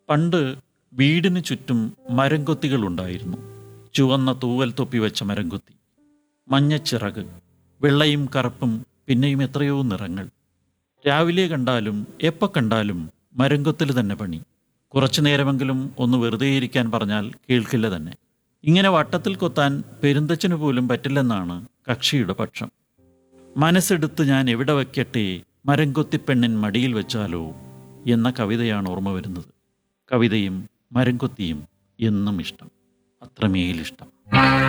പണ്ട് വീടിന് ചുറ്റും മരംകൊത്തികളുണ്ടായിരുന്നു ചുവന്ന തൂവൽ തൊപ്പി വെച്ച മരംകൊത്തി മഞ്ഞച്ചിറക് വെള്ളയും കറുപ്പും പിന്നെയും എത്രയോ നിറങ്ങൾ രാവിലെ കണ്ടാലും എപ്പോൾ കണ്ടാലും മരംകൊത്തിൽ തന്നെ പണി കുറച്ചു നേരമെങ്കിലും ഒന്ന് വെറുതെ ഇരിക്കാൻ പറഞ്ഞാൽ കേൾക്കില്ല തന്നെ ഇങ്ങനെ വട്ടത്തിൽ കൊത്താൻ പെരുന്തച്ഛന് പോലും പറ്റില്ലെന്നാണ് കക്ഷിയുടെ പക്ഷം മനസ്സെടുത്ത് ഞാൻ എവിടെ വയ്ക്കട്ടെ മരംകൊത്തിപ്പെണ്ണിൻ മടിയിൽ വെച്ചാലോ എന്ന കവിതയാണ് ഓർമ്മ വരുന്നത് കവിതയും മരംകൊത്തിയും എന്നും ഇഷ്ടം അത്രമേലിഷ്ടം